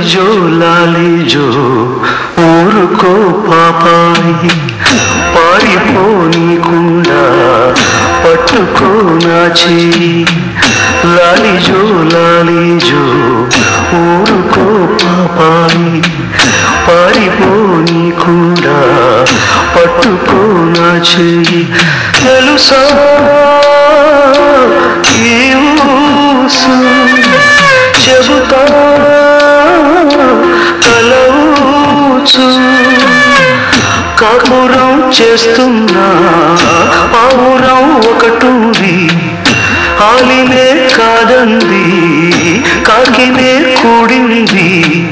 జో లాలి జో ఊరుకో పాపాయి పారిపోనీకుండా పట్టుకో నా చేయి లాలి జో లాలి జో ఊరుకో పాపాయి పారిపోనీకుండా పట్టుకో నా చేయి తెలుసా ఈ ఊసు చెబుతా కలవచ్చు కాపురం చేస్తున్నా పావురం ఒకటుంది ఆలినే కాదంది కాకినే కూడింది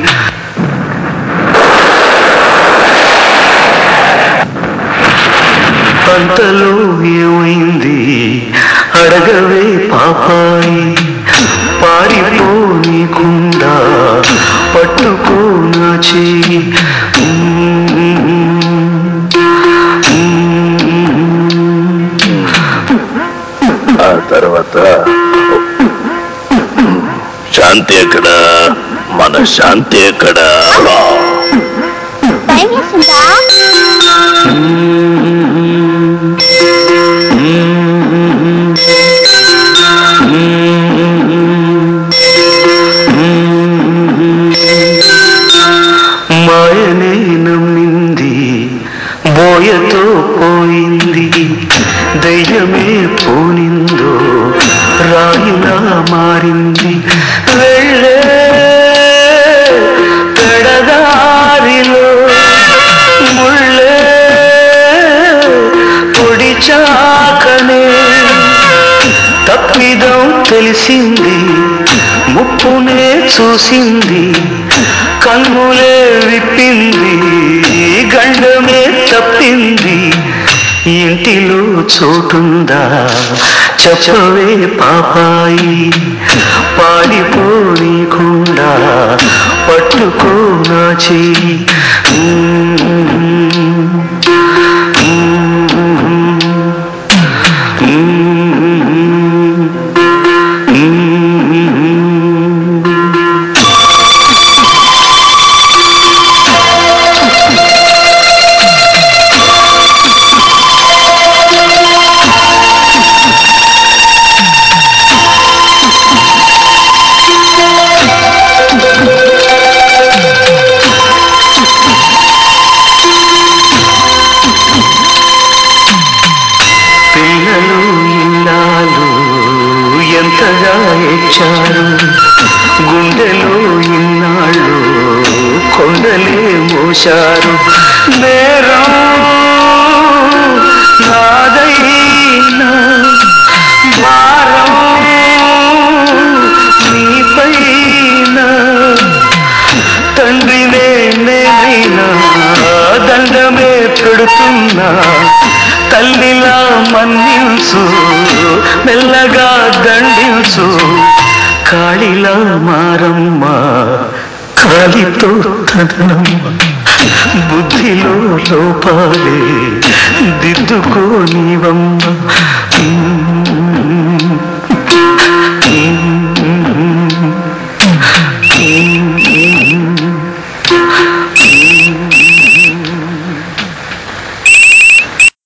అంతలో ఏమైంది అడగవే పాపాయి పారిపోనీకుండా పట్టుకో నా చేయి ఆ తర్వాత శాంతి ఎక్కడ మన శాంతి ఎక్కడ టైం వేసిందా మాయనే నమ్మింది బోయతో పోయింది దయ్యమే పోనిందో రాయిలా మారింది వెళ్ళే పెడదారిలో ముళ్ళే పొడిచాకనే తప్పిదం తెలిసింది ముప్పునే చూసింది కన్నులే విప్పింది గండమే తప్పింది ఇంటిలో చోటుందా చెప్పవే పాపాయి పాడిపోనీకుండా పట్టుకో నా చెయ్యి పిల్లలు ఇన్నాళ్ళు ఎంతగా ఇచ్చారు గుండెలో ఇన్నాళ్ళు కొండలే మోశారు నేరం నాదైనా భారం నీపైన తండ్రినే నేనైనా దండమే పెడుతున్నా తల్లిలా మన్నించు మెల్లగా దండించు కాళిలా మారమ్మ కాలితో తదనమ్మ బుద్ధిలో లోపాలే దిద్దుకోనివమ్మ